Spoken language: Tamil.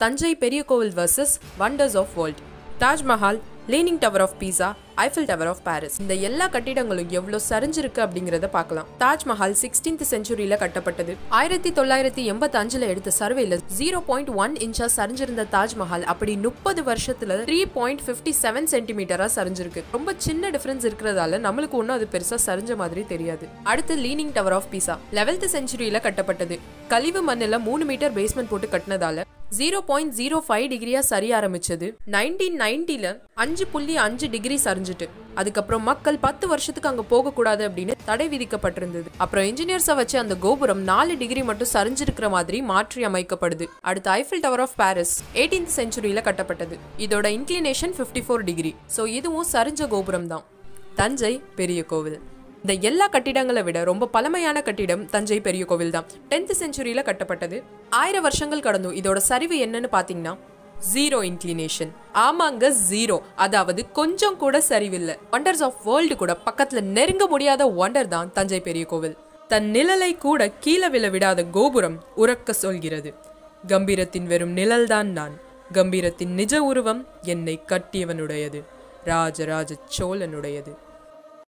தஞ்சை பெரிய கோவில் versus wonders of world Taj Mahal leaning tower of Pisa Eiffel tower of Paris இந்த எல்லா கட்டிடங்களும் எவ்வளோ சரிஞ்சிருக்கு அப்படிங்கிறத பார்க்கலாம் தாஜ்மஹால் சிக்ஸ்டீன்த் செஞ்சுரியில கட்டப்பட்டது ஆயிரத்தி தொள்ளாயிரத்தி எண்பத்தி அஞ்சுல எடுத்த சர்வேல ஜீரோ பாயிண்ட் ஒன் இன்ச்சா சரிஞ்சிருந்த தாஜ்மஹால் அப்படி முப்பது வருஷத்துல த்ரீ பாயிண்ட் ஃபிஃப்டி செவன் சென்டிமீட்டரா சரிஞ்சிருக்கு ரொம்ப சின்ன டிஃபரன்ஸ் இருக்கிறதால நம்மளுக்கு ஒன்றும் அது பெருசா சரிஞ்ச மாதிரி தெரியாது அடுத்து leaning tower of Pisa eleventh செஞ்சுரியில கட்டப்பட்டது கழிவு மண்ணில் மூணு மீட்டர் பேஸ்மெண்ட் போட்டு கட்டினதால ஜீரோ பாயிண்ட் ஜீரோ ஃபைவ் டிகிரியா சரிய ஆரம்பிச்சது நைன்டீன் நைன்டில அஞ்சு புள்ளி அஞ்சு டிகிரி சரிஞ்சிட்டு அதுக்கப்புறம் மக்கள் பத்து வருஷத்துக்கு அங்க போகக்கூடாது அப்படின்னு தடை விதிக்கப்பட்டிருந்தது அப்புறம் இன்ஜினியர்ஸை வச்சு அந்த கோபுரம் நாலு டிகிரி மட்டும் சரிஞ்சிருக்கிற மாதிரி மாற்றி அமைக்கப்படுது அடுத்து Eiffel tower of Paris eighteenth செஞ்சுரியில கட்டப்பட்டது இதோட inclination fifty four degree so இதுவும் சரிஞ்ச கோபுரம் தான் தஞ்சை பெரிய கோவில் இந்த எல்லா கட்டிடங்களை விட ரொம்ப பழமையான கட்டிடம் தஞ்சை பெரிய கோவில் தான் டென்த் செஞ்சுரியில கட்டப்பட்டது ஆயிரம் வருஷங்கள் கடந்தும் இதோட சரிவு என்னன்னு பாத்தீங்கன்னா ஜீரோ இன்க்ளினேஷன் ஆமாங்க ஜீரோ அதாவது கொஞ்சம் கூட சரிவில்லை ஒண்டர்ஸ் ஆஃப் வேர்ல்டு கூட பக்கத்துல நெருங்க முடியாத ஒண்டர் தான் தஞ்சை பெரிய கோவில் தன் நிழலை கூட கீழே விழ விடாத கோபுரம் உறக்க சொல்கிறது கம்பீரத்தின் வெறும் நிழல்தான் நான் கம்பீரத்தின் நிஜ உருவம் என்னை கட்டியவனுடையது ராஜராஜ சோழனுடையது